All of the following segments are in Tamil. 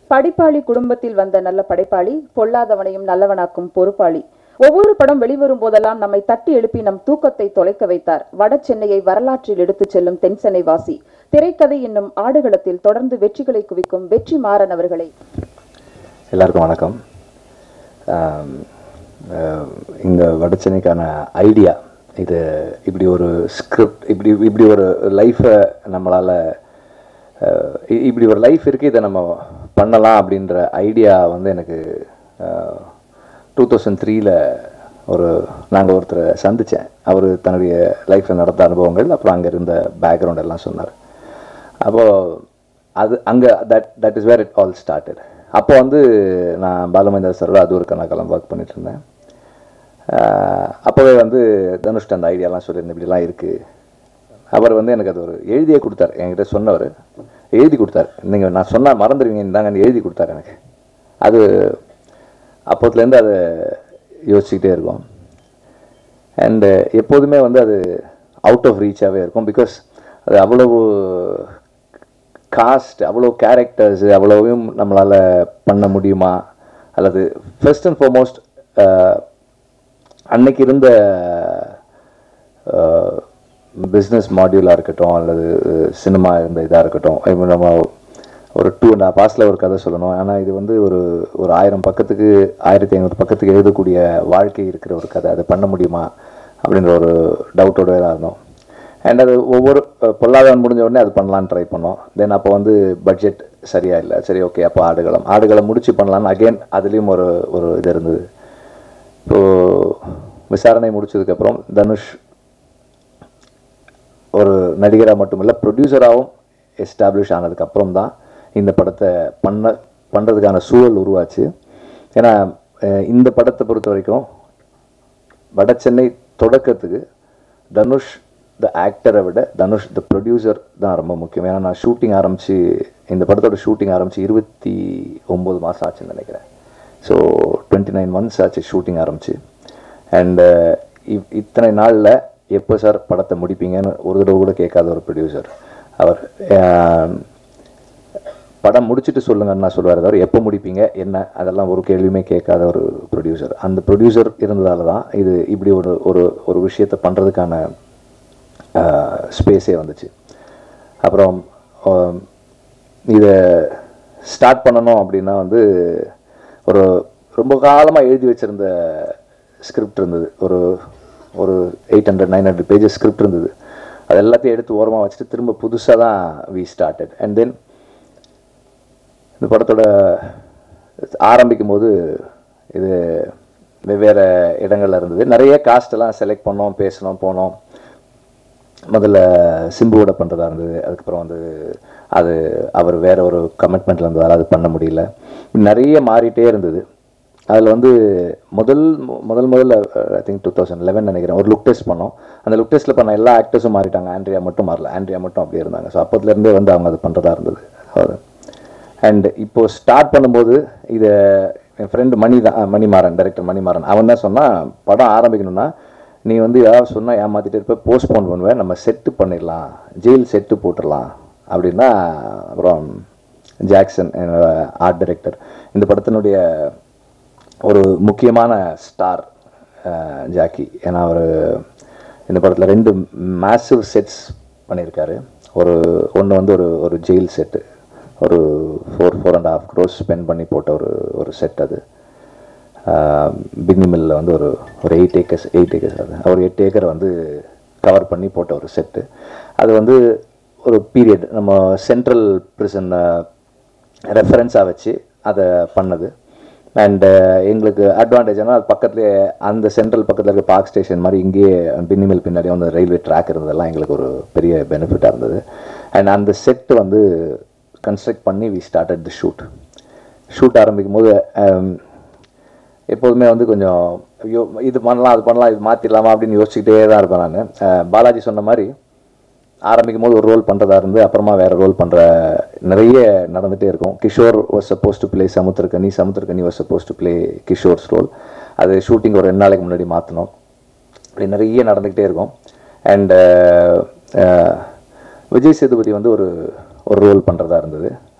படிப்பாளி குடும்பத்தில் வந்த நல்ல படைப்பாளி பொல்லாதவனையும் நல்லவனாக்கும் பொறுப்பாளி ஒவ்வொரு படம் வெளிவரும் போதெல்லாம் நம்மை தட்டி எழுப்பி நம் தூக்கத்தை தொலைக்க வைத்தார் வட சென்னையை வரலாற்றில் எடுத்துச் செல்லும் தென்சென்னை வாசி திரைக்கதை என்னும் ஆடுகளத்தில் தொடர்ந்து வெற்றிகளை குவிக்கும் வெற்றி மாறன் அவர்களை எல்லாருக்கும் வணக்கம் ஆம், அஹ், இந்த வடச்சென்னைக்கான ஐடியா இது இப்படி ஒரு ஸ்கிரிப்ட் இப்படி இப்படி ஒரு லைஃப்பை நம்மளால் இப்படி ஒரு லைஃப் இருக்குது இதை நம்ம பண்ணலாம் அப்படின்ற ஐடியா வந்து எனக்கு டூ தௌசண்ட் த்ரீல ஒரு நாங்கள் ஒருத்தரை சந்தித்தேன் அவர் தன்னுடைய லைஃப்பில் நடந்த அனுபவங்கள் அப்புறம் அங்கே இருந்த பேக்ரவுண்ட் எல்லாம் சொன்னார் அப்போது அது அங்கே that that is where it all started அப்போ வந்து நான் பாலமேந்தர் சாரோட அது ஒரு கணக்கெல்லாம் ஒர்க் பண்ணிட்டு இருந்தேன் ஆஹ் அப்போவே வந்து தனுஷ்ட அந்த ஐடியாலாம் சொல்லியிருந்தேன் இப்படிலாம் இருக்குது அவர் வந்து எனக்கு அது ஒரு எழுதியே கொடுத்தார் என்கிட்ட சொன்னவர் எழுதி கொடுத்தார் நீங்கள் நான் சொன்னால் மறந்துடுவீங்க இந்தாங்கன்னு எழுதி கொடுத்தார் எனக்கு அது அப்போத்துலேருந்து அதை யோசிச்சுக்கிட்டே இருக்கோம் அண்டு எப்போதுமே வந்து அது அவுட் ஆஃப் ரீச்சாகவே இருக்கும் பிகாஸ் அது அவ்வளவு காஸ்ட் அவ்வளோ கேரக்டர்ஸ் அவ்வளவையும் நம்மளால் பண்ண முடியுமா அல்லது ஃபர்ஸ்ட் அண்ட் ஃபார்மோஸ்ட் அன்னைக்கு இருந்த பிஸ்னஸ் மாடியூலாக இருக்கட்டும் அல்லது சினிமா இருந்த இதாக இருக்கட்டும் இப்போ நம்ம ஒரு டூ அண்ட் ஹாஃப் ஹார்ஸில் ஒரு கதை சொல்லணும் ஆனால் இது வந்து ஒரு ஒரு ஆயிரம் பக்கத்துக்கு ஆயிரத்தி ஐநூறு பக்கத்துக்கு எழுதக்கூடிய வாழ்க்கை இருக்கிற ஒரு கதை அதை பண்ண முடியுமா அப்படின்ற ஒரு டவுட்டோட தான் இருந்தோம் அண்ட் அது ஒவ்வொரு அஹ், பொல்லாதவன் முடிஞ்ச உடனே அது பண்ணலான்னு ட்ரை பண்ணோம் தென் அப்போ வந்து பட்ஜெட் சரியா இல்லை சரி ஓகே அப்போ ஆடுகளம் ஆடுகளம் முடிச்சு பண்ணலான்னு அகைன் அதுலேயும் ஒரு ஒரு இது இருந்தது இப்போது விசாரணை முடிச்சதுக்கப்புறம் தனுஷ் ஒரு நடிகராக மட்டுமில்ல ப்ரொடியூசராகவும் எஸ்டாப்ளிஷ் ஆனதுக்கப்புறம் தான் இந்த படத்தை பண்ண பண்ணுறதுக்கான சூழல் உருவாச்சு ஏன்னா அஹ், இந்த படத்தை பொறுத்த வரைக்கும் வட சென்னை தொடக்கத்துக்கு தனுஷ் த ஆக்டரை விட தனுஷ் த ப்ரொடியூசர் தான் ரொம்ப முக்கியம் ஏன்னா நான் ஷூட்டிங் ஆரம்பித்து இந்த படத்தோட ஷூட்டிங் ஆரம்பித்து இருபத்தி ஒம்பது மாதம் ஆச்சுன்னு நினைக்கிறேன் ஸோ டுவெண்ட்டி நைன் மந்த்ஸ் ஆச்சு ஷூட்டிங் ஆரம்பிச்சு அண்டு இத்தனை நாளில் எப்போ சார் படத்தை முடிப்பீங்கன்னு ஒரு தடவை கூட கேட்காத ஒரு ப்ரொடியூசர் அவர் அஹ், படம் முடிச்சுட்டு சொல்லுங்கன்னு நான் சொல்லுவார் தவிர எப்போ முடிப்பீங்க என்ன அதெல்லாம் ஒரு கேள்வியுமே கேட்காத ஒரு ப்ரொடியூசர் அந்த ப்ரொடியூசர் இருந்ததால தான் இது இப்படி ஒரு ஒரு ஒரு விஷயத்தை பண்ணுறதுக்கான ஸ்பேஸே வந்துச்சு அப்புறம் ஆம், இதை ஸ்டார்ட் பண்ணணும் அப்படின்னா வந்து ஒரு ரொம்ப காலமாக எழுதி வச்சிருந்த ஸ்கிரிப்ட் இருந்தது ஒரு ஒரு eight hundred nine hundred pages script இருந்தது அது எல்லாத்தையும் எடுத்து ஓரமாக வச்சுட்டு திரும்ப புதுசாக தான் வி ஸ்டார்டட் அண்ட் தென் இந்த படத்தோட ஆரம்பிக்கும் போது இது வெவ்வேறு இடங்கள்ல இருந்தது நிறைய காஸ்ட் எல்லாம் செலக்ட் பண்ணோம் பேசணும் போனோம் முதல்ல சிம்புவோட பண்ணுறதா இருந்தது அதுக்கப்புறம் வந்து அது அவர் வேற ஒரு கமிட்மெண்ட்டில் இருந்ததால் அது பண்ண முடியல நிறைய மாறிட்டே இருந்தது அதில் வந்து முதல் முதல் முதல்ல I think two thousand eleven நினைக்கிறேன் ஒரு லுக் டெஸ்ட் பண்ணோம் அந்த லுக் டெஸ்ட்டில் பண்ண எல்லா ஆக்டர்ஸும் மாறிட்டாங்க ஆண்ட்ரியா மட்டும் மாறல ஆண்ட்ரியா மட்டும் அப்படியே இருந்தாங்க ஸோ அப்போதுலேருந்தே வந்து அவங்க அது பண்ணுறதா இருந்தது அண்ட் இப்போ ஸ்டார்ட் பண்ணும்போது இதை என் ஃப்ரெண்டு மணி தான் அஹ், மணிமாறன் டைரக்டர் மணிமாறன் அவன் தான் சொன்னான் படம் ஆரம்பிக்கணும்னா நீ வந்து ஏதாவது சொன்னால் ஏமாற்றிட்டு இருப்ப போஸ்ட்போன் பண்ணுவேன் நம்ம செட்டு பண்ணிடலாம் ஜெயில் செட்டு போட்டுடலாம் அப்படின்னா அப்புறம் ஜாக்சன் என்னோட ஆர்ட் டைரக்டர் இந்த படத்தினுடைய ஒரு முக்கியமான ஸ்டார் ஜாக்கி ஏன்னா அவர் இந்த படத்தில் ரெண்டு மேசிவ் செட்ஸ் பண்ணியிருக்காரு ஒரு ஒன்று வந்து ஒரு ஒரு ஜெயில் செட்டு ஒரு four four and half crores spend பண்ணி போட்ட ஒரு ஒரு செட் அது பின்னி மில்லில் வந்து ஒரு ஒரு எயிட் ஏக்கர்ஸ் எயிட் ஏக்கர்ஸ் அது ஒரு எட்டு ஏக்கரை வந்து கவர் பண்ணி போட்ட ஒரு செட்டு அது வந்து ஒரு பீரியட் நம்ம சென்ட்ரல் ப்ரிசன் ரெஃபரன்ஸாக வச்சு அதை பண்ணது அண்டு எங்களுக்கு அட்வான்டேஜ்னா அது பக்கத்துலேயே அந்த சென்ட்ரல் பக்கத்தில் இருக்க பார்க் ஸ்டேஷன் மாதிரி இங்கேயே பின்னிமல் பின்னாடி வந்து ரயில்வே ட்ராக் இருந்ததெல்லாம் எங்களுக்கு ஒரு பெரிய பெனிஃபிட்டாக இருந்தது அண்ட் அந்த செட்டு வந்து கன்ஸ்ட்ரக்ட் பண்ணி we started the shoot shoot ஆரம்பிக்கும் போது um, எப்போதுமே வந்து கொஞ்சம் ஐயோ இது பண்ணலாம் அது பண்ணலாம் இது மாற்றிடலாமா அப்படின்னு யோசிச்சுக்கிட்டே தான் இருப்பேன் நான் பாலாஜி சொன்ன மாதிரி ஆரம்பிக்கும் போது ஒரு ரோல் பண்ணுறதா இருந்து அப்புறமா வேற ரோல் பண்ணுற நிறைய நடந்துகிட்டே இருக்கும் Kishore was supposed to play Samuthirakani Samuthirakani was supposed to play Kishore's role அது ஷூட்டிங் ஒரு ரெண்டு நாளைக்கு முன்னாடி மாற்றினோம் இப்படி நிறைய நடந்துக்கிட்டே இருக்கும் அண்டு விஜய் சேதுபதி வந்து ஒரு ஒரு ரோல் பண்ணுறதா இருந்தது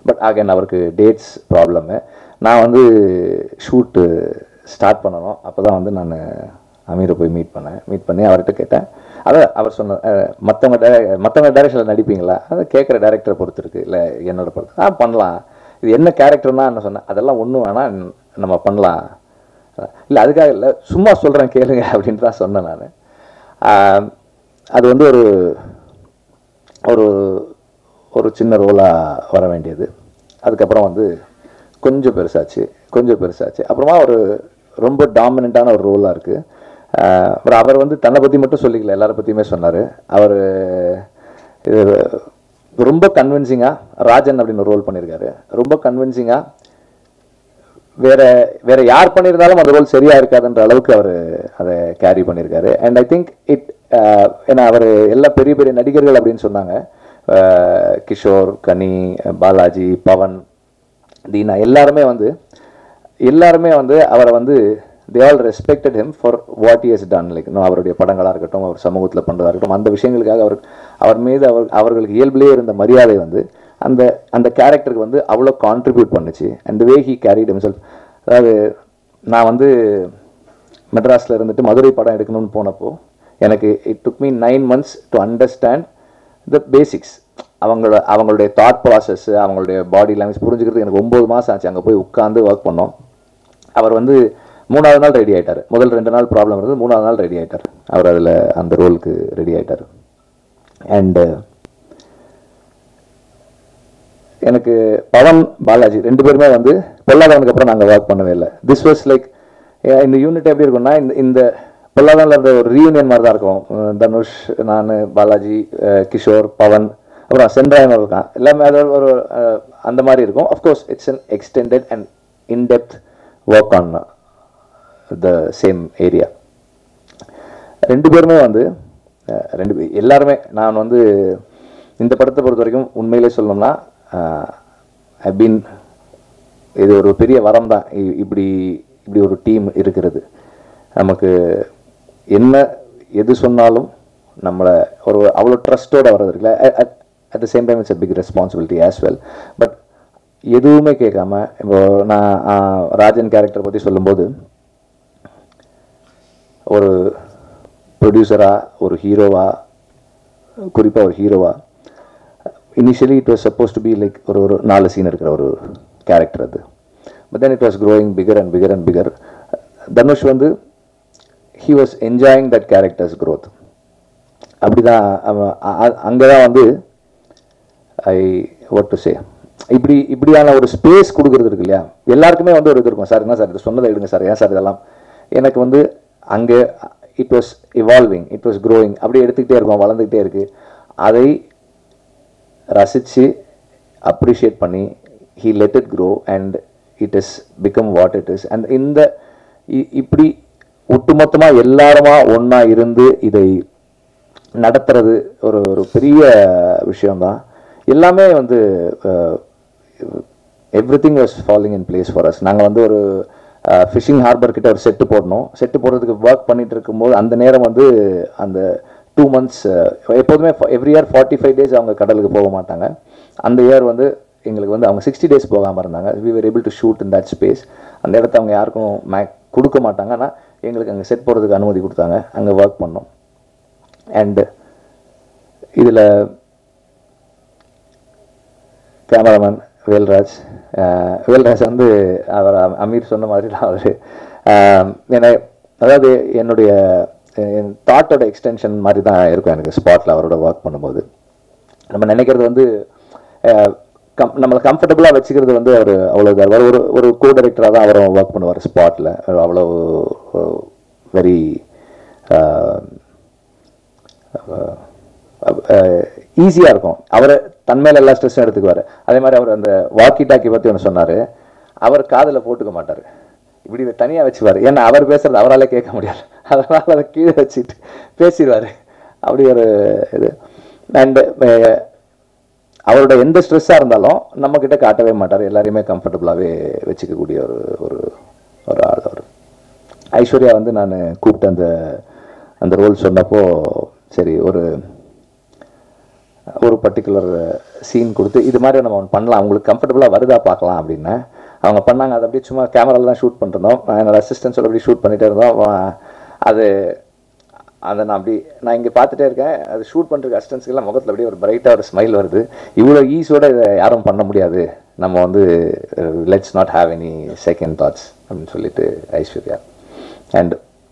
பட் அகைன் அவருக்கு டேட்ஸ் ப்ராப்ளமு நான் வந்து ஷூட்டு ஸ்டார்ட் பண்ணணும் அப்போ தான் வந்து நான் அமீரை போய் மீட் பண்ணேன் மீட் பண்ணி அவர்கிட்ட கேட்டேன் அதான் அவர் சொன்ன மற்றவங்க டே மற்றவங்க டேரக்ஷனில் நடிப்பீங்களா அதை கேட்குற டேரக்டரை பொறுத்து இருக்குது இல்லை என்னோட பொறுத்து ஆ பண்ணலாம் இது என்ன கேரக்டர்னா என்ன சொன்னேன் அதெல்லாம் ஒன்றும் வேணாம் நம்ம பண்ணலாம் இல்லை அதுக்காக இல்லை சும்மா சொல்கிறேன் கேளுங்க அப்படின்ட்டு தான் சொன்னேன் நான் அது வந்து ஒரு ஒரு ஒரு சின்ன ரோலாக வர வேண்டியது அதுக்கப்புறம் வந்து கொஞ்சம் பெருசாச்சு கொஞ்சம் பெருசாச்சு அப்புறமா ஒரு ரொம்ப டாமினண்ட்டான ஒரு ரோலாக இருக்குது அப்புறம் அவர் வந்து தன்னை பற்றி மட்டும் சொல்லிக்கல எல்லாரை பற்றியுமே சொன்னார் அவர் இது ரொம்ப கன்வின்சிங்காக ராஜன் அப்படின்னு ஒரு ரோல் பண்ணியிருக்காரு ரொம்ப கன்வின்சிங்காக வேற வேற யார் பண்ணியிருந்தாலும் அந்த ரோல் சரியா இருக்காதுன்ற அளவுக்கு அவர் அதை கேரி பண்ணியிருக்காரு அண்ட் ஐ திங்க் இட் ஏன்னா அவர் எல்லா பெரிய பெரிய நடிகர்கள் அப்படின்னு சொன்னாங்க அஹ், கிஷோர் கனி பாலாஜி பவன் தீனா எல்லாருமே வந்து எல்லாருமே வந்து அவரை வந்து they all respected him for what is done like இன்னும் அவருடைய படங்களாக இருக்கட்டும் அவர் சமூகத்தில் பண்ணுறதா இருக்கட்டும் அந்த விஷயங்களுக்காக அவர் அவர் மீது அவர் அவர்களுக்கு இயல்பிலேயே இருந்த மரியாதை வந்து அந்த அந்த கேரக்டருக்கு வந்து அவ்வளோ கான்ட்ரிபியூட் பண்ணுச்சு and way he carried himself அதாவது நான் வந்து மெட்ராஸில் இருந்துட்டு மதுரை படம் எடுக்கணும்னு போனப்போ எனக்கு it took me nine months to understand the basics அவங்களோட அவங்களுடைய தாட் ப்ராசஸ் அவங்களுடைய பாடி லாங்குவேஜ் புரிஞ்சுக்கிறது எனக்கு ஒம்பது மாதம் ஆச்சு அங்கே போய் உட்காந்து ஒர்க் பண்ணோம் அவர் வந்து மூணாவது நாள் ரெடி ஆயிட்டார் முதல் ரெண்டு நாள் ப்ராப்ளம் இருந்தது மூணாவது நாள் ரெடி ஆயிட்டார் அவர் அதில் அந்த ரோலுக்கு ரெடி ஆயிட்டார் அண்டு எனக்கு பவன் பாலாஜி ரெண்டு பேருமே வந்து பொல்லாதவனுக்கு அப்புறம் நாங்கள் ஒர்க் பண்ணவே இல்லை திஸ் வாஸ் லைக் இந்த யூனிட் எப்படி இருக்கும்னா இந்த இந்த பொல்லாதவனில் இருந்த ஒரு ரீயூனியன் மாதிரி தான் இருக்கும் அஹ் தனுஷ் நான் பாலாஜி அஹ் கிஷோர் பவன் அப்புறம் சென்ட்ராயன் இருக்கான் எல்லாமே அது ஒரு அஹ், அந்த மாதிரி இருக்கும் of course it's an extended and in depth work on the same area ரெண்டு பேருமே வந்து அஹ், ரெண்டு பே- எல்லாருமே நான் வந்து இந்த படத்தை பொறுத்த வரைக்கும் உண்மையிலே சொல்லணும்னா ஐ பீன் இது ஒரு பெரிய வரம் தான் இ- இப்படி இப்படி ஒரு டீம் இருக்கிறது நமக்கு என்ன எது சொன்னாலும் நம்மளை ஒரு அவ்வளோ ட்ரஸ்ட்டோட வர்றது இருக்குல்ல at the same time it's a big responsibility as well but எதுவுமே கேட்காம இப்போ நான் ஆஹ், ராஜன் கேரக்டர் பற்றி சொல்லும்போது ஒரு ப்ரொடியூசரா ஒரு ஹீரோவா குறிப்பாக ஒரு ஹீரோவா initially it was supposed to be like ஒரு ஒரு நாலு சீன் இருக்கிற ஒரு கேரக்டர் அது but then it was growing bigger and bigger and bigger Dhanush வந்து he was enjoying that characters growth அப்படிதான் அவன் அங்கே தான் வந்து ஐ வாட் டு சே இப்படி இப்படியான ஒரு ஸ்பேஸ் கொடுக்கறது இருக்கு இல்லையா எல்லாருக்குமே வந்து ஒரு இது இருக்கும் சார் என்ன சார் இது சொன்னதை எடுங்க சார் ஏன் சார் இதெல்லாம் எனக்கு வந்து அங்கே it was evolving it was growing அப்படியே எடுத்துக்கிட்டே இருக்கும் வளர்ந்துக்கிட்டே இருக்கு அதை ரசித்து அப்ரிஷியேட் பண்ணி he let it grow and it is become what it is and இந்த இ- இப்படி ஒட்டுமொத்தமாக எல்லாருமா ஒன்றா இருந்து இதை நடத்துறது ஒரு ஒரு பெரிய விஷயம்தான் எல்லாமே வந்து everything was following in place for us நாங்கள் வந்து ஒரு ஃபிஷிங் ஹார்பர் கிட்ட ஒரு செட்டு போடணும் செட்டு போடுறதுக்கு ஒர்க் பண்ணிட்டு இருக்கும்போது அந்த நேரம் வந்து அந்த டூ மந்த்ஸ் எப்போதுமே every year forty five days அவங்க கடலுக்கு போக மாட்டாங்க அந்த இயர் வந்து எங்களுக்கு வந்து அவங்க சிக்ஸ்டி டேஸ் போகாமல் இருந்தாங்க we were able to shoot in that space அந்த இடத்த அவங்க யாருக்கும் மே கொடுக்க மாட்டாங்க ஆனால் எங்களுக்கு அங்கே செட் போடுறதுக்கு அனுமதி கொடுத்தாங்க அங்கே ஒர்க் பண்ணோம் அண்டு இதில் கேமராமேன் வேல்ராஜ் அஹ் வேல்ராஜ் வந்து அவர் அ- அமீர் சொன்ன மாதிரி தான் அவர் என்னை அதாவது என்னுடைய என் தாட்டோட எக்ஸ்டென்ஷன் மாதிரி தான் இருக்கும் எனக்கு ஸ்பாட்டில் அவரோட ஒர்க் பண்ணும்போது நம்ம நினைக்கிறது வந்து அஹ், கம் நம்மளை கம்ஃபர்டபுளாக வச்சுக்கிறது வந்து அவர் அவ்வளோ இதாக இருப்பார் ஒரு ஒரு கோ டைரக்டராக தான் அவரும் ஒர்க் பண்ணுவார் ஸ்பாட்டில் அவ்வளோ வெரி ஈஸியாக இருக்கும் அவர் தன் மேல எல்லா ஸ்ட்ரெஸ்ஸும் எடுத்துக்குவார் அதே மாதிரி அவர் அந்த வாக்கி டாக்கி பற்றி ஒன்று சொன்னார் அவர் காதில் போட்டுக்க மாட்டார் இப்படி தனியாக வச்சுப்பார் ஏன்னா அவர் பேசுறது அவராலே கேட்க முடியாது அதனால் அதை கீழே வச்சுட்டு பேசிடுவார் அப்படி ஒரு இது அண்டு அவரோட எந்த ஸ்ட்ரெஸ்ஸாக இருந்தாலும் நம்ம கிட்ட காட்டவே மாட்டார் எல்லாரையுமே கம்ஃபர்டபுளாகவே வச்சுக்கக்கூடிய ஒரு ஒரு ஒரு ஆள் அவர் ஐஸ்வர்யா வந்து நான் கூப்பிட்டு அந்த அந்த ரோல் சொன்னப்போ சரி ஒரு ஒரு பர்டிகுலர் சீன் கொடுத்து இது மாதிரி நம்ம ஒன்று பண்ணலாம் உங்களுக்கு கம்ஃபர்டபுளாக வருதா பார்க்கலாம் அப்படின்னு அவங்க பண்ணாங்க அதை அப்படியே சும்மா கேமராலாம் ஷூட் பண்ணிருந்தோம் என்னோட அசிஸ்டன்ஸோட அப்படி ஷூட் பண்ணிகிட்டே இருந்தோம் அவன் அது அதை நான் அப்படி நான் இங்கே பார்த்துட்டே இருக்கேன் அது ஷூட் பண்ணுறதுக்கு அசிஸ்டன்ஸ்க்கெல்லாம் முகத்தில் அப்படியே ஒரு பிரைட்டாக ஒரு ஸ்மைல் வருது இவ்வளோ ஈஸியோட இதை யாரும் பண்ண முடியாது நம்ம வந்து let's not have any second thoughts அப்படின்னு சொல்லிட்டு ஐஸ்வர்யா அண்ட்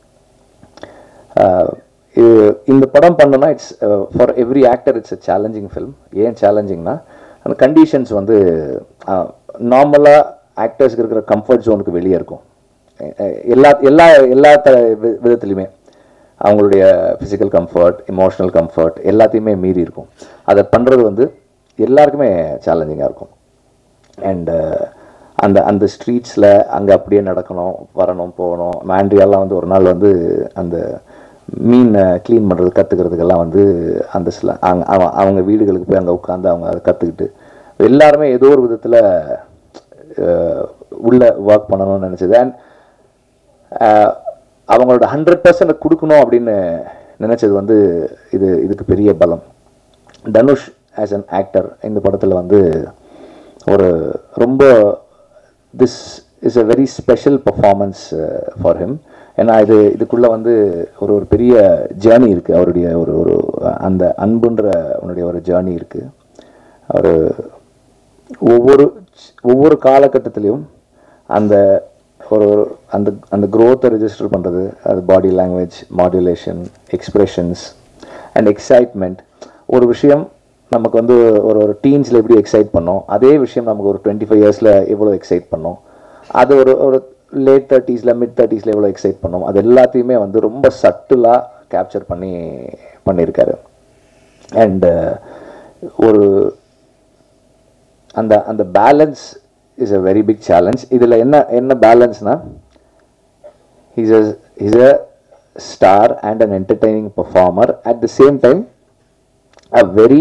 இது இந்த படம் பண்ணோன்னா it's for every actor it's a challenging film ஏன் சேலஞ்சிங்னா அந்த கண்டிஷன்ஸ் வந்து நார்மலாக ஆக்டர்ஸ்க்கு இருக்கிற கம்ஃபர்ட் ஜோனுக்கு வெளியே இருக்கும் அஹ் அஹ் எல்லா எல்லா எல்லா த வி- விதத்துலையுமே அவங்களுடைய ஃபிசிக்கல் கம்ஃபர்ட் எமோஷனல் கம்ஃபர்ட் எல்லாத்தையுமே மீறி இருக்கும் அதை பண்ணுறது வந்து எல்லாருக்குமே சேலஞ்சிங்காக இருக்கும் அண்ட் அந்த அந்த ஸ்ட்ரீட்ஸில் அங்கே அப்படியே நடக்கணும் வரணும் போகணும் மேண்ட்ரியாலாம் வந்து ஒரு நாள் வந்து அந்த மீன் க்ளீன் பண்ணுறது கற்றுக்கிறதுக்கெல்லாம் வந்து அந்த சில அங்க அவ- அவங்க வீடுகளுக்கு போய் அங்கே உட்காந்து அவங்க அதை கற்றுக்கிட்டு எல்லாருமே ஏதோ ஒரு விதத்தில் உள்ள ஒர்க் பண்ணணும்னு நினச்சது அண்ட் அவங்களோட ஹண்ட்ரட் பர்சன்ட் கொடுக்கணும் அப்படின்னு நினச்சது வந்து இது இதுக்கு பெரிய பலம் தனுஷ் ஆஸ் an ஆக்டர் இந்த படத்தில் வந்து ஒரு ரொம்ப this is a very special performance for him ஏன்னா இது இதுக்குள்ளே வந்து ஒரு ஒரு பெரிய ஜேர்னி இருக்குது அவருடைய ஒரு ஒரு அந்த அன்புன்ற அவனுடைய ஒரு ஜேர்னி இருக்குது அவர் ஒவ்வொரு ஒவ்வொரு காலகட்டத்திலையும் அந்த ஒரு ஒரு அந்த அந்த க்ரோத்தை ரெஜிஸ்டர் பண்ணுறது அது body language modulation expressions and excitement ஒரு விஷயம் நமக்கு வந்து ஒரு ஒரு டீன்ஸில் எப்படி எக்ஸைட் பண்ணோம் அதே விஷயம் நமக்கு ஒரு டுவெண்ட்டி ஃபைவ் இயர்ஸில் எவ்வளோ எக்ஸைட் பண்ணோம் அது ஒரு ஒரு லேட் தேர்ட்டிஸில் மிட் தேர்ட்டிஸில் எவ்வளோ எக்ஸைட் பண்ணோம் அது எல்லாத்தையுமே வந்து ரொம்ப சட்டிலாக கேப்சர் பண்ணி பண்ணியிருக்காரு அண்டு ஒரு அந்த அந்த balance is a very big challenge இதில் என்ன என்ன பேலன்ஸ்னா he's a he's a star and an entertaining performer at the same time a very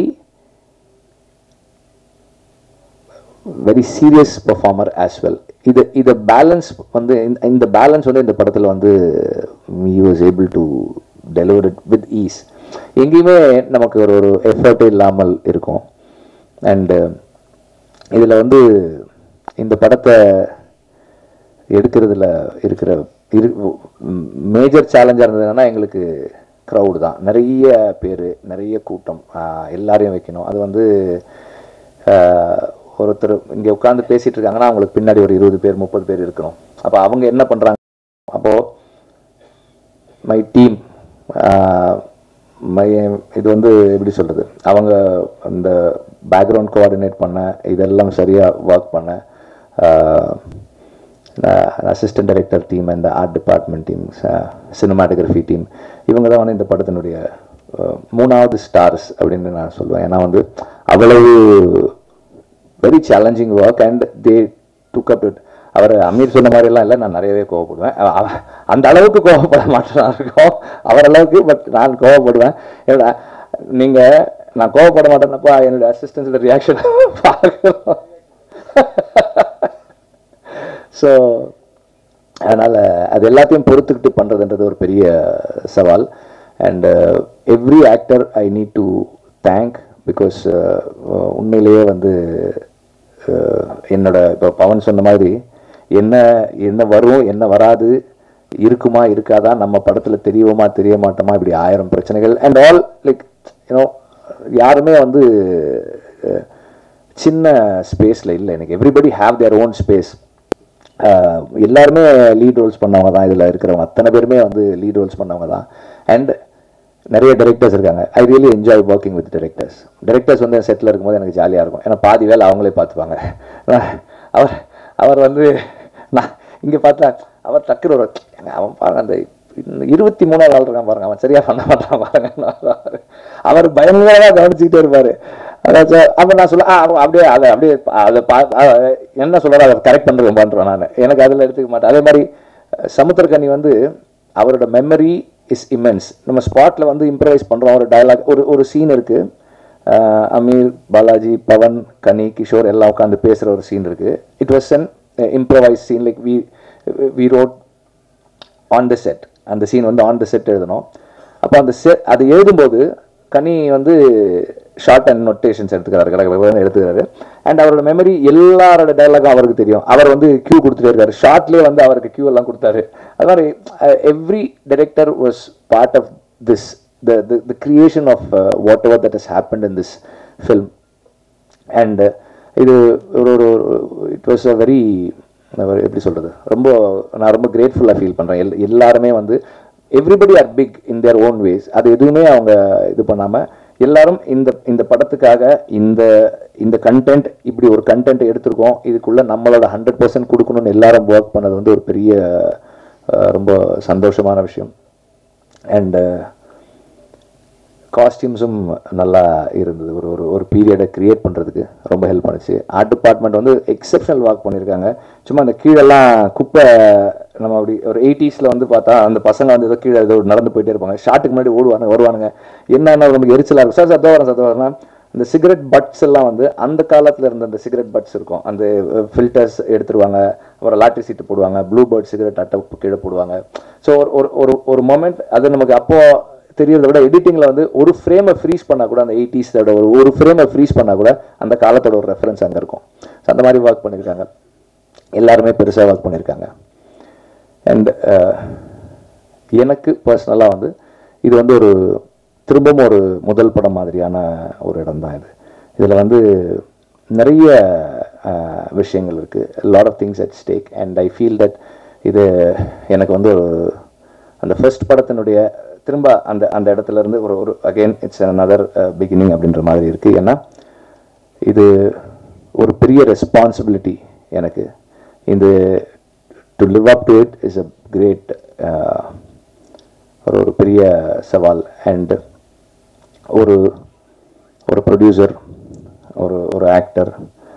very serious performer as well இது இதை பேலன்ஸ் வந்து இந்த- இந்த பேலன்ஸ் வந்து இந்த படத்தில் வந்து he was able to deliver it with ease எங்கேயுமே நமக்கு ஒரு ஒரு எஃபர்ட் இல்லாமல் இருக்கும் அண்டு இதில் வந்து இந்த படத்தை எடுக்கிறதுல இருக்கிற இரு மேஜர் சேலஞ்சாக இருந்தது என்னன்னா எங்களுக்கு க்ரௌடு தான் நிறைய பேர் நிறைய கூட்டம் ஆஹ் எல்லாரையும் வைக்கணும் அது வந்து ஆஹ் ஒருத்தர் இங்கே உட்காந்து பேசிட்டு இருக்காங்கன்னா அவங்களுக்கு பின்னாடி ஒரு இருபது பேர் முப்பது பேர் இருக்கணும் அப்போ அவங்க என்ன பண்ணுறாங்க அப்போது மை டீம் மை இது வந்து எப்படி சொல்கிறது அவங்க அந்த பேக்ரவுண்ட் கோஆர்டினேட் பண்ண இதெல்லாம் சரியாக ஒர்க் பண்ண அசிஸ்டன்ட் டைரக்டர் டீம் அந்த art department team cinematography team இவங்க தான் வந்து இந்த படத்தினுடைய அஹ், மூணாவது ஸ்டார்ஸ் அப்படின்னு நான் சொல்லுவேன் ஏன்னா வந்து அவ்வளவு very challenging work and they took up it அவர் அமீர் சொன்ன மாதிரிலாம் இல்லை நான் நிறையவே கோவப்படுவேன் அ- அவ- அந்த அளவுக்கு கோவப்பட மாட்டேன் இருக்கும் அவர் அளவுக்கு பட் நான் கோவப்படுவேன் என்னோட நீங்கள் நான் கோவப்பட மாட்டேன்னப்போ என்னோட அசிஸ்டன்ஸோட ரியாக்ஷன் பார்க்கணும் ஸோ அதனால் அது எல்லாத்தையும் பொறுத்துக்கிட்டு பண்ணுறதுன்றது ஒரு பெரிய சவால் and every actor I need to thank because உண்மையிலேயே வந்து அஹ், என்னோட இப்போ பவன் சொன்ன மாதிரி என்ன என்ன வரும் என்ன வராது இருக்குமா இருக்காதா நம்ம படத்தில் தெரியுமா தெரிய மாட்டோமா இப்படி ஆயிரம் பிரச்சனைகள் அண்ட் ஆல் லைக் யூனோ யாருமே வந்து அஹ், சின்ன ஸ்பேஸில் இல்லை எனக்கு everybody have their own space எல்லாருமே லீட் ரோல்ஸ் பண்ணவங்க தான் இதில் இருக்கிறவங்க அத்தனை பேருமே வந்து லீட் ரோல்ஸ் பண்ணவங்க தான் அண்ட் நிறைய டைரக்டர்ஸ் இருக்காங்க I really enjoy working with directors directors வந்து செட்டில் இருக்கும்போது எனக்கு ஜாலியாக இருக்கும் ஏன்னா பாதி வேலை அவங்களே பார்த்துப்பாங்க அவர் அவர் வந்து நான் இங்கே பார்த்தா அவர் டக்குனு ஒரு "ஏங்க, அவன் பாருங்க அந்த இன்னும் இருபத்தி மூணாவது ஆள் இருக்கான் பாருங்க அவன் சரியா பண்ண மாட்டான் பாருங்க அவர் பயங்கரமா கவனிச்சுக்கிட்டே இருப்பாரு அதாச்சும் அப்ப நான் சொல்ல "ஆ, அவன் அப்படியே அதை அப்படியே அதை பா அ- என்ன சொல்றாரோ அதை கரெக்ட் பண்ணுறேன் பண்றேன் நான் எனக்கு அதில் எடுத்துக்க மாட்டேன் அதே மாதிரி அஹ், சமுத்திரக்கனி வந்து அவரோட மெமரி இஸ் இமென்ஸ் நம்ம ஸ்பாட்ல வந்து இம்ப்ரவைஸ் பண்றோம் ஒரு டயலாக் ஒரு ஒரு சீன் இருக்கு அஹ், அமீர் பாலாஜி பவன் கனி கிஷோர் எல்லாம் உட்காந்து பேசுற ஒரு சீன் இருக்கு it was an improvise scene like we we wrote on the set அந்த சீன் வந்து ஆன் த செட் எழுதணும் அப்போ அந்த செட் அது எழுதும்போது கனி வந்து ஷார்ட் அண்ட் நொட்டேஷன்ஸ் எடுத்துக்கிறாரு கடற்கரை எடுத்துக்கிறாரு அண்ட் அவரோட மெமரி எல்லாரோட டைலாகும் அவருக்கு தெரியும் அவர் வந்து கியூ கொடுத்துட்டே இருக்காரு ஷார்ட்லேயே வந்து அவருக்கு கியூ எல்லாம் கொடுத்தாரு அது மாதிரி every director was part of this the the creation of whatever that has happen in this film and இது ஒரு ஒரு இட் வாஸ் அ வெரி எப்படி சொல்கிறது ரொம்ப நான் ரொம்ப கிரேட்ஃபுல்லாக ஃபீல் பண்ணுறேன் எல் எல்லாருமே வந்து everybody are big in their own ways அது எதுவுமே அவங்க இது பண்ணாமல் எல்லாரும் இந்த இந்த படத்துக்காக இந்த இந்த கண்டென்ட் இப்படி ஒரு கண்டென்ட் எடுத்திருக்கோம் இதுக்குள்ளே நம்மளோட ஹண்ட்ரட் பர்சன்ட் கொடுக்கணும்னு எல்லாரும் ஒர்க் பண்ணது வந்து ஒரு பெரிய அஹ், ரொம்ப சந்தோஷமான விஷயம் அண்ட் காஸ்டியூம்ஸும் நல்லா இருந்தது ஒரு ஒரு ஒரு பீரியடை கிரியேட் பண்ணுறதுக்கு ரொம்ப ஹெல்ப் பண்ணுச்சு ஆர்ட் டிபார்ட்மெண்ட் வந்து எக்ஸப்ஷனல் ஒர்க் பண்ணியிருக்காங்க சும்மா அந்த கீழெல்லாம் குப்பை நம்ம அப்படி ஒரு எயிட்டிஸில் வந்து பார்த்தா அந்த பசங்க வந்து ஏதோ கீழே ஏதோ நடந்து போயிட்டே இருப்பாங்க ஷாட்டுக்கு முன்னாடி ஓடுவாங்க வருவானுங்க என்னென்ன நமக்கு எரிச்சலாக இருக்கும் சார் சத்தம் வரேன் சத்தம் வரேன் இந்த சிகரெட் பட்ஸ் எல்லாம் வந்து அந்த காலத்தில் இருந்த அந்த சிகரெட் பட்ஸ் இருக்கும் அந்த ஃபில்டர்ஸ் எடுத்துருவாங்க அப்புறம் லாட்ரி சீட்டு போடுவாங்க ப்ளூ பேர்ட் சிகரெட் அட்டை கீழே போடுவாங்க ஸோ ஒரு ஒரு ஒரு மொமெண்ட் அது நமக்கு அப்போ தெரியறத விட எடிட்டிங்கில் வந்து ஒரு ஃப்ரேமை ஃப்ரீஸ் பண்ணால் கூட அந்த எயிட்டிஸோட ஒரு ஒரு ஃப்ரேமை ஃப்ரீஸ் பண்ணால் கூட அந்த காலத்தோட ஒரு ரெஃபரன்ஸ் அங்கே இருக்கும் ஸோ அந்த மாதிரி ஒர்க் பண்ணியிருக்காங்க எல்லாருமே பெருசாக ஒர்க் பண்ணியிருக்காங்க அண்ட் எனக்கு பர்சனலாக வந்து இது வந்து ஒரு திரும்பவும் ஒரு முதல் படம் மாதிரியான ஒரு இடம் தான் இது இதில் வந்து நிறைய அஹ், விஷயங்கள் இருக்குது lot of things at stake and I feel that இது எனக்கு வந்து ஒரு அந்த ஃபர்ஸ்ட் படத்தினுடைய திரும்ப அந்த அந்த இடத்துல இருந்து ஒரு ஒரு அகெயின் இட்ஸ் another பிகினிங் அப்படின்ற மாதிரி இருக்குது ஏன்னா இது ஒரு பெரிய ரெஸ்பான்சிபிலிட்டி எனக்கு இந்த to live up to it is a great ஒரு ஒரு பெரிய சவால் அண்ட் ஒரு ஒரு ப்ரொடியூசர் ஒரு ஒரு ஆக்டர்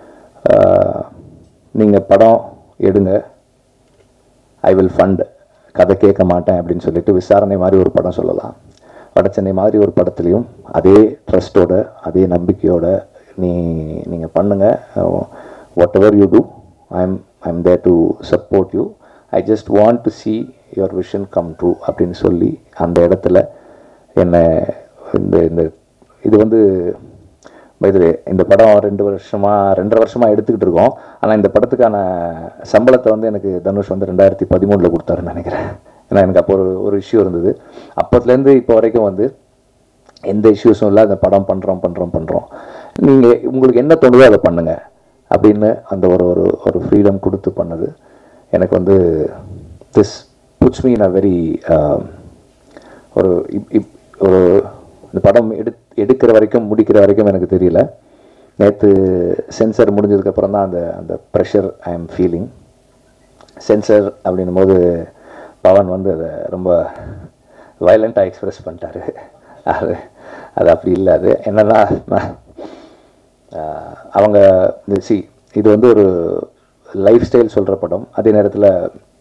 நீங்கள் படம் எடுங்க ஐ வில் ஃபண்ட் கதை கேட்க மாட்டேன் அப்படின்னு சொல்லிட்டு விசாரணை மாதிரி ஒரு படம் சொல்லலாம் வடச்சென்னை மாதிரி ஒரு படத்துலையும் அதே ட்ரஸ்ட்டோட அதே நம்பிக்கையோட நீ நீங்கள் பண்ணுங்கள் whatever you do I am I am there to support you I just want to see your vision come true அப்படின்னு சொல்லி அந்த இடத்துல என்னை இந்த இந்த இது வந்து by the way, இந்த படம் ரெண்டு வருஷமா ரெண்டரை வருஷமா எடுத்துக்கிட்டு இருக்கோம் ஆனால் இந்த படத்துக்கான சம்பளத்தை வந்து எனக்கு தனுஷ் வந்து ரெண்டாயிரத்தி பதிமூணில் கொடுத்தாருன்னு நினைக்கிறேன் ஏன்னா எனக்கு அப்போ ஒரு ஒரு இஷ்யூ இருந்தது அப்போத்துலேருந்து இப்போ வரைக்கும் வந்து எந்த இஷ்யூஸும் இல்லை அந்த படம் பண்ணுறோம் பண்ணுறோம் பண்ணுறோம் நீங்கள் உங்களுக்கு என்ன தோணுதோ அதை பண்ணுங்க அப்படின்னு அந்த ஒரு ஒரு ஒரு ஃப்ரீடம் கொடுத்து பண்ணது எனக்கு வந்து this puts me in a very ஒரு இப் இப் ஒரு இந்த படம் எடு எடுக்கிற வரைக்கும் முடிக்கிற வரைக்கும் எனக்கு தெரியல நேற்று சென்சர் முடிஞ்சதுக்கப்புறம் தான் அந்த அந்த pressure I am feeling censor அப்படின்னும் போது பவன் வந்து அதை ரொம்ப வயலண்ட்டாக எக்ஸ்பிரஸ் பண்ணிட்டாரு அது அது அப்படி இல்லை அது என்னன்னா நான், ஆஹ், அவங்க சி இது வந்து ஒரு லைஃப் ஸ்டைல் சொல்கிற படம் அதே நேரத்தில்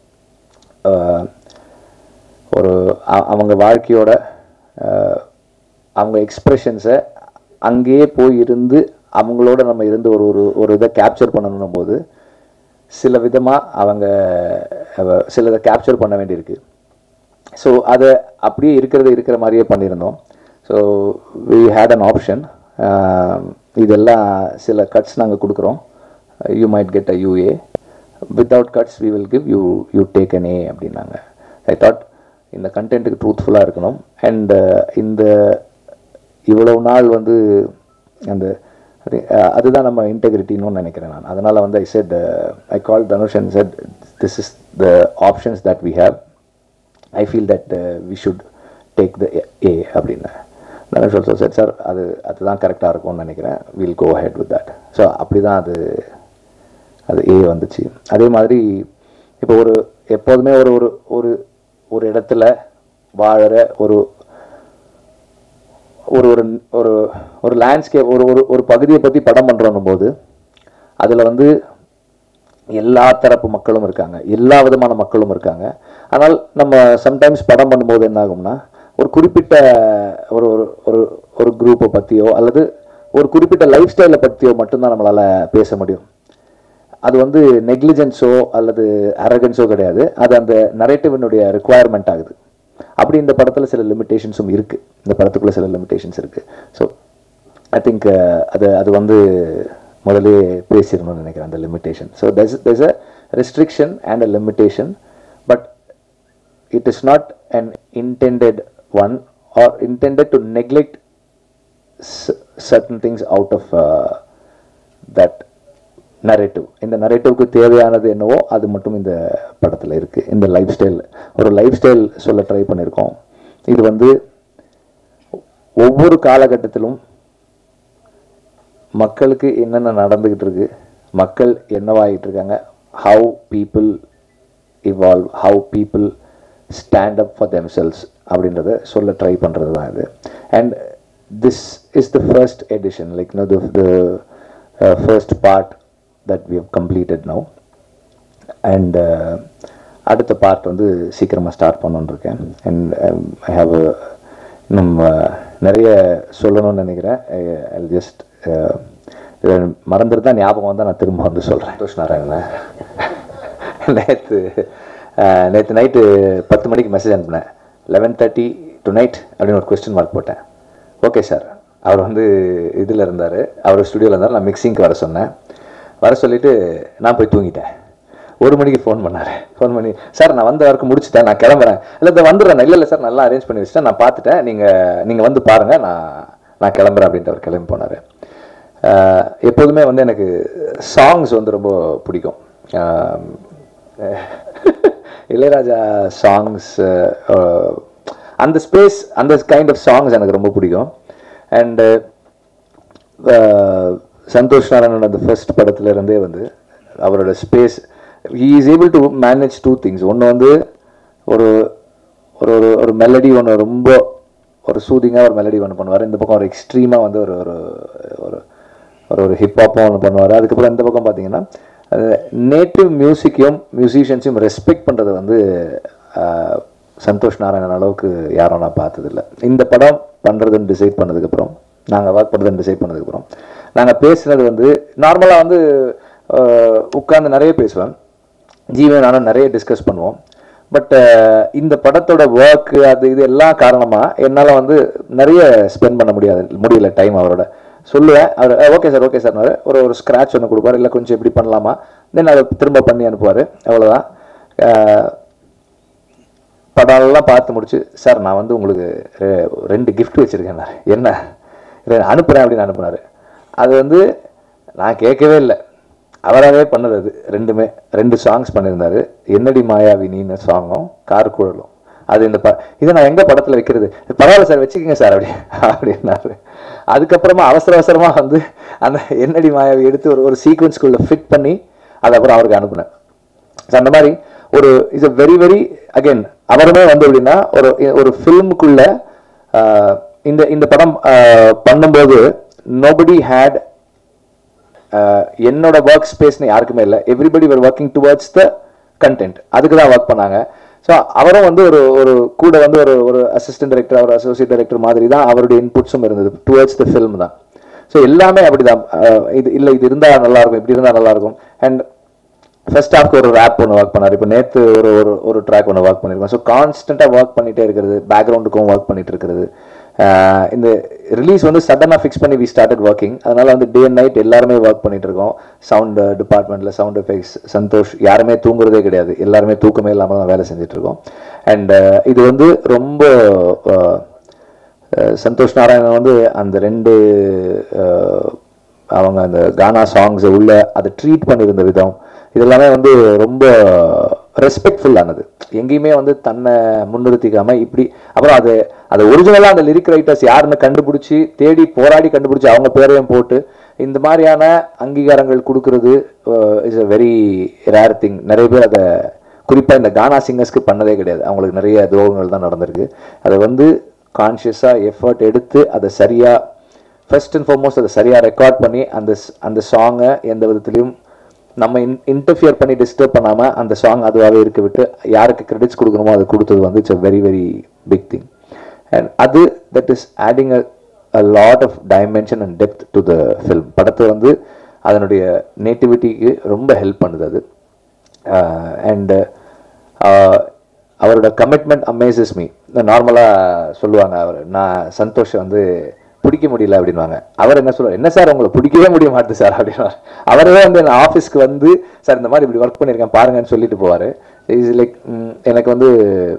ஒரு அ- அவங்க வாழ்க்கையோட ஆஹ், அவங்க எக்ஸ்ப்ரெஷன்ஸை அங்கேயே போய் இருந்து அவங்களோட நம்ம இருந்து ஒரு ஒரு ஒரு இதை கேப்சர் பண்ணணும் போது சில விதமாக அவங்க அவ- சில இதை கேப்சர் பண்ண வேண்டியிருக்கு ஸோ அதை அப்படியே இருக்கிறது இருக்கிற மாதிரியே பண்ணியிருந்தோம் so we had an option இதெல்லாம் சில கட்ஸ் நாங்கள் கொடுக்குறோம் you might get a UA without cuts we will give you you take an A அப்படின்னாங்க ஐ தாட் இந்த கண்டென்ட்டுக்கு ட்ரூத்ஃபுல்லாக இருக்கணும் அண்ட் இந்த இவ்வளவு நாள் வந்து அந்த அது- அஹ் அதுதான் நம்ம இன்டெகிரிட்டின்னு நினைக்கிறேன் நான் அதனால் வந்து I said I call Dhanush and said this is the options that we have I feel that we should take the A அப்படின்னு தனுஷ் ஆல்சோ செட் சார் அது அதுதான் கரெக்டாக இருக்கும்னு நினைக்கிறேன் will go ahead with that so அப்படி தான் அது அது ஏ வந்துச்சு அதே மாதிரி இப்போ ஒரு எப்போதுமே ஒரு ஒரு ஒரு ஒரு இடத்துல வாழற ஒரு ஒரு ஒரு ஒரு ஒரு லேண்ட்ஸ்கேப் ஒரு ஒரு ஒரு பகுதியை பற்றி படம் பண்ணுறோன்னும் போது அதில் வந்து எல்லா தரப்பு மக்களும் இருக்காங்க எல்லா விதமான மக்களும் இருக்காங்க ஆனால் நம்ம சம்டைம்ஸ் படம் பண்ணும்போது என்ன ஆகும்னா ஒரு குறிப்பிட்ட ஒரு ஒரு ஒரு ஒரு குரூப்பை பற்றியோ அல்லது ஒரு குறிப்பிட்ட லைஃப் ஸ்டைலை பற்றியோ மட்டும்தான் நம்மளால் பேச முடியும் அது வந்து நெக்லிஜென்ஸோ அல்லது அரகன்ஸோ கிடையாது அது அந்த நரேட்டிவினுடைய ரிக்குவயர்மெண்ட் ஆகுது அப்படி இந்த படத்தில் சில லிமிட்டேஷன்ஸும் இருக்குது இந்த படத்துக்குள்ள சில லிமிட்டேஷன்ஸ் இருக்குது ஸோ ஐ திங்க் அது அது வந்து முதலே பேசிடணும்னு நினைக்கிறேன் அந்த limitation so there's there's a restriction and a limitation but it is not an intended one or intended to neglect s- certain things out of uh, that narrative இந்த நரேட்டிவ்க்கு தேவையானது என்னவோ அது மட்டும் இந்த படத்தில் இருக்குது இந்த லைஃப் ஸ்டைல் ஒரு லைஃப் ஸ்டைல் சொல்ல ட்ரை பண்ணியிருக்கோம் இது வந்து ஒவ்வொரு காலகட்டத்திலும் மக்களுக்கு என்னென்ன நடந்துக்கிட்டு இருக்கு மக்கள் என்னவாகிட்டு இருக்காங்க how people evolve how people stand up for themselves அப்படின்றத சொல்ல ட்ரை பண்ணுறது தான் இது and this is the first edition like no the first part that we have completed now and அடுத்த பார்ட் வந்து சீக்கிரமாக ஸ்டார்ட் பண்ணணுன்னு இருக்கேன் அண்ட் ஐ ஹாவ் இன்னும் uh, நிறைய சொல்லணும்னு நினைக்கிறேன் ஐ ஜஸ்ட் மறந்துட்டு தான் ஞாபகம் வந்தால் நான் திரும்ப வந்து சொல்கிறேன் சந்தோஷ் நாராயணன் நேற்று நேற்று நைட்டு பத்து மணிக்கு மெசேஜ் அனுப்பினேன் லெவன் தேர்ட்டி டு நைட் அப்படின்னு ஒரு கொஸ்டின் மார்க் போட்டேன் ஓகே சார் அவர் வந்து இதில் இருந்தார் அவர் ஸ்டுடியோவில் இருந்தார் நான் மிக்சிங்க்கு வர சொன்னேன் வர சொல்லிவிட்டு நான் போய் தூங்கிட்டேன் ஒரு மணிக்கு ஃபோன் பண்ணார் ஃபோன் பண்ணி சார் நான் வந்த வரைக்கும் முடிச்சுட்டேன் நான் கிளம்புறேன் இல்லை இந்த வந்துடுறேன் இல்லை இல்லை சார் நல்லா அரேஞ்ச் பண்ணி வச்சுட்டேன் நான் பார்த்துட்டேன் நீங்கள் நீங்கள் வந்து பாருங்கள் நான் நான் கிளம்புறேன் அப்படின்ட்டு அவர் கிளம்பி போனார் எப்போதுமே வந்து எனக்கு சாங்ஸ் வந்து ரொம்ப பிடிக்கும் ஆஹ் இளையராஜா சாங்ஸ் அந்த ஸ்பேஸ் அந்த கைண்ட் ஆஃப் சாங்ஸ் எனக்கு ரொம்ப பிடிக்கும் அண்டு சந்தோஷ் நாராயணன் அந்த ஃபர்ஸ்ட் படத்துல இருந்தே வந்து அவரோட space he is able to manage two things ஒன்று வந்து ஒரு ஒரு ஒரு ஒரு மெலடி ஒன்று ரொம்ப ஒரு சூதிங்காக ஒரு மெலடி ஒன்று பண்ணுவார் இந்த பக்கம் ஒரு எக்ஸ்ட்ரீமாக வந்து ஒரு ஒரு ஒரு ஒரு ஒரு ஹிப்ஹாப்பும் ஒன்று பண்ணுவார் அதுக்கப்புறம் இந்த பக்கம் பார்த்தீங்கன்னா நேட்டிவ் மியூசிக்கையும் மியூசிஷியன்ஸையும் ரெஸ்பெக்ட் பண்ணுறது வந்து ஆஹ், சந்தோஷ் நாராயணன் அளவுக்கு யாரும் நான் பார்த்ததில்ல இந்த படம் பண்ணுறதுன்னு டிசைட் பண்ணதுக்கப்புறம் நாங்கள் ஒர்க் பண்ணுறதுன்னு டிசைட் பண்ணதுக்கப்புறம் நாங்கள் பேசுனது வந்து நார்மலாக வந்து உட்காந்து நிறைய பேசுவேன் ஜீவன் நானும் நிறைய டிஸ்கஸ் பண்ணுவோம் பட் இந்த படத்தோட ஒர்க் அது இது எல்லாம் காரணமாக என்னால் வந்து நிறைய ஸ்பெண்ட் பண்ண முடியாது முடியல டைம் அவரோட சொல்லுவேன் அவர் ஓகே சார் ஓகே சார் ஒரு ஒரு ஸ்க்ராட்ச் ஒன்று கொடுப்பார் இல்லை கொஞ்சம் எப்படி பண்ணலாமா தென் அதை திரும்ப பண்ணி அனுப்புவார் அவ்வளோதான் படம்லாம் பார்த்து முடிச்சு சார் நான் வந்து உங்களுக்கு ரெ- ரெண்டு கிஃப்ட் வச்சுருக்கேன் நான் என்ன ரெ- அனுப்புகிறேன் அப்படின்னு அனுப்புனாரு அது வந்து நான் கேட்கவே இல்லை அவராகவே பண்ணது அது ரெண்டுமே ரெண்டு சாங்ஸ் பண்ணியிருந்தாரு என்னடி மாயாவினின்னு சாங்கும் கார் குழலும் அது இந்த ப இதை நான் எங்கே படத்தில் வைக்கிறது பரவாயில்ல சார் வச்சுக்கோங்க சார் அப்படி அப்படின்னாரு அதுக்கப்புறமா அவசர அவசரமாக வந்து அந்த என்னடி மாயாவி எடுத்து ஒரு ஒரு சீக்வன்ஸ்குள்ளே ஃபிட் பண்ணி அதை அப்புறம் அவருக்கு அனுப்புனேன் ஸோ அந்த மாதிரி ஒரு is a very very again அவருமே வந்து எப்படின்னா ஒரு ஒரு ஃபில்முக்குள்ள இந்த இந்த படம் ஆஹ், பண்ணும்போது நோபடி ஹேட் என்னோட ஒர்க் ஸ்பேஸ்னு யாருக்குமே இல்லை everybody were working towards the content அதுக்கு தான் ஒர்க் பண்ணாங்க ஸோ அவரும் வந்து ஒரு ஒரு கூட வந்து ஒரு ஒரு அசிஸ்டன்ட் டைரக்டர் ஒரு அசோசியேட் டைரக்டர் மாதிரி தான் அவருடைய இன்புட்ஸும் இருந்தது டுவர்ட்ஸ் த ஃபில்ம் தான் ஸோ எல்லாமே அப்படிதான் அஹ் இது இல்லை இது இருந்தால் நல்லா இருக்கும் இப்படி இருந்தால் நல்லா இருக்கும் அண்ட் ஃபர்ஸ்ட் ஹாஃப்க்கு ஒரு ரேப் ஒன்று ஒர்க் பண்ணார் இப்போ நேற்று ஒரு ஒரு ஒரு ட்ராக் ஒன்று ஒர்க் பண்ணியிருக்கோம் ஸோ கான்ஸ்டண்ட்டாக ஒர்க் பண்ணிட்டே இருக்கிறது பேக்ரவுண்டுக்கும் ஒர்க் பண்ணிட்டு இருக்கிறது ஆஹ் இந்த ரிலீஸ் வந்து சடனாக ஃபிக்ஸ் பண்ணி வி ஸ்டார்டட் ஒர்க்கிங் அதனால வந்து டே அண்ட் நைட் எல்லாருமே ஒர்க் பண்ணிட்டு இருக்கோம் சவுண்ட் டிபார்ட்மெண்ட்டில் சவுண்ட் எஃபெக்ட்ஸ் சந்தோஷ் யாருமே தூங்குறதே கிடையாது எல்லாருமே தூக்கமே இல்லாமல் தான் வேலை செஞ்சுட்டு இருக்கோம் அண்ட் இது வந்து ரொம்ப ஆஹ் அஹ் சந்தோஷ் நாராயணன் வந்து அந்த ரெண்டு அஹ், அவங்க அந்த கானா சாங்ஸை உள்ள அதை ட்ரீட் பண்ணியிருந்த விதம் இதெல்லாமே வந்து ரொம்ப ரெஸ்பெக்ட்ஃபுல்லானது எங்கேயுமே வந்து தன்னை முன்னிறுத்திக்காம இப்படி அப்புறம் அது அது ஒரிஜினலாக அந்த லிரிக் ரைட்டர்ஸ் யாருன்னு கண்டுபிடிச்சி தேடி போராடி கண்டுபிடிச்சி அவங்க பேரையும் போட்டு இந்த மாதிரியான அங்கீகாரங்கள் கொடுக்கறது is a very rare thing நிறைய பேர் அதை குறிப்பாக இந்த கானா சிங்கர்ஸ்க்கு பண்ணதே கிடையாது அவங்களுக்கு நிறைய துரோகங்கள் தான் நடந்திருக்கு அதை வந்து கான்ஷியஸாக எஃபர்ட் எடுத்து அதை சரியாக ஃபர்ஸ்ட் அண்ட் ஃபார்மோஸ்ட் அதை சரியாக ரெக்கார்ட் பண்ணி அந்த ஸ்- அந்த சாங்கை எந்த விதத்துலையும் நம்ம இன் இன்டர்ஃபியர் பண்ணி டிஸ்டர்ப் பண்ணாமல் அந்த சாங் அதுவாகவே இருக்க விட்டு யாருக்கு கிரெடிட்ஸ் கொடுக்கணுமோ அதை கொடுத்தது வந்து it's a very very big thing and அது that is adding a lot of dimension and depth to the film படத்தை வந்து அதனுடைய நேட்டிவிட்டிக்கு ரொம்ப ஹெல்ப் பண்ணுது அது அண்ட் அவரோட கமிட்மெண்ட் அமேசஸ் மீ நார்மலாக சொல்லுவாங்க அவர் நான் சந்தோஷ் வந்து பிடிக்க முடியல அப்படின்வாங்க அவர் என்ன சொல்லுவார் என்ன சார் உங்களை பிடிக்கவே முடிய மாட்டுது சார் அப்படின்னா அவரே வந்து என் ஆஃபீஸ்க்கு வந்து சார் இந்த மாதிரி இப்படி ஒர்க் பண்ணியிருக்கேன் பாருங்கன்னு சொல்லிட்டு போவார் இஸ் லைக் எனக்கு வந்து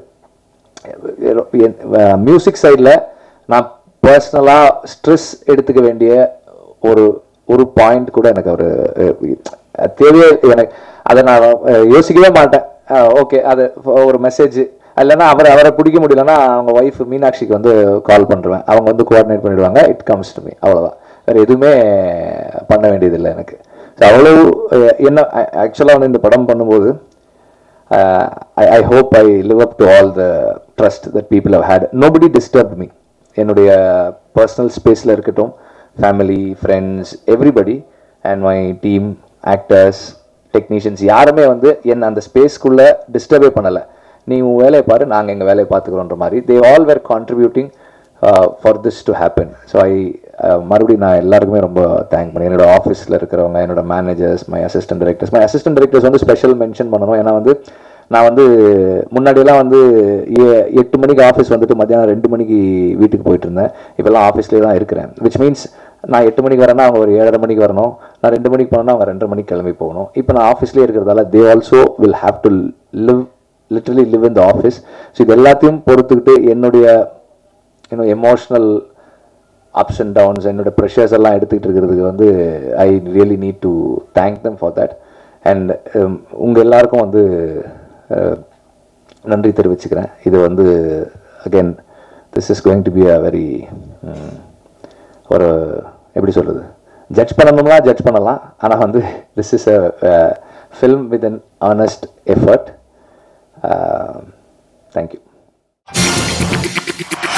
மியூசிக் சைடில் நான் பர்சனலாக ஸ்ட்ரெஸ் எடுத்துக்க வேண்டிய ஒரு ஒரு பாயிண்ட் கூட எனக்கு அவர் தேவையே எனக்கு அதை நான் அஹ், யோசிக்கவே மாட்டேன் ஓகே அது ஒரு மெசேஜ் இல்லைன்னா அவரை அவரை பிடிக்க முடியலன்னா அவங்க ஒய்ஃப் மீனாட்சிக்கு வந்து கால் பண்ணுறேன் அவங்க வந்து கோஆர்டினேட் பண்ணிடுவாங்க இட் கம்ஸ் டு மீ அவ்வளோதான் வேறு எதுவுமே பண்ண வேண்டியதில்லை எனக்கு ஸோ அவ்வளோ அஹ், என்ன ஆக்சுவலாக வந்து இந்த படம் பண்ணும்போது uh, I, I hope I live up to all the trust that people have had. Nobody disturbed me. என்னுடைய பர்சனல் ஸ்பேஸில் இருக்கட்டும் family friends everybody and my team actors technicians யாருமே வந்து என்ன அந்த ஸ்பேஸ்க்குள்ளே டிஸ்டர்பே பண்ணலை நீ உன் வேலையை பாரு நாங்கள் எங்கள் வேலையை பார்த்துக்குறோன்ற மாதிரி they all were contributing for this to happen so I மறுபடியும் நான் எல்லாருக்குமே ரொம்ப தேங்க் பண்ணேன் என்னோட ஆஃபீஸில் இருக்கிறவங்க என்னோட managers my assistant directors my assistant directors வந்து ஸ்பெஷல் மென்ஷன் பண்ணணும் ஏன்னா வந்து நான் வந்து முன்னாடியெல்லாம் வந்து எ- எட்டு மணிக்கு ஆஃபீஸ் வந்துட்டு மத்தியானம் ரெண்டு மணிக்கு வீட்டுக்கு போயிட்டு இருந்தேன் இப்போல்லாம் ஆஃபீஸ்லேயே தான் இருக்கிறேன் விச் மீன்ஸ் நான் எட்டு மணிக்கு வரேன்னா அவங்க ஒரு ஏழரை மணிக்கு வரணும் நான் ரெண்டு மணிக்கு போனேன்னா அவங்க ரெண்டரை மணிக்கு கிளம்பி போகணும் இப்போ நான் ஆஃபீஸ்லேயே இருக்கிறதால they also will have to live literally live in the office so இது எல்லாத்தையும் பொறுத்துக்கிட்டு என்னுடைய இன்னும் எமோஷ்னல் அப்ஸ் அண்ட் டவுன்ஸ் என்னோட ப்ரெஷர்ஸ் எல்லாம் எடுத்துக்கிட்டு இருக்கிறதுக்கு வந்து I really need to thank them for that and உங்கள் எல்லாருக்கும் வந்து அஹ், நன்றி தெரிவிச்சுக்கிறேன் இது வந்து again this is going to be a very ஒரு எப்படி சொல்கிறது ஜட்ஜ் பண்ணணும்னா ஜட்ஜ் பண்ணலாம் ஆனால் வந்து this is a film with an honest effort thank you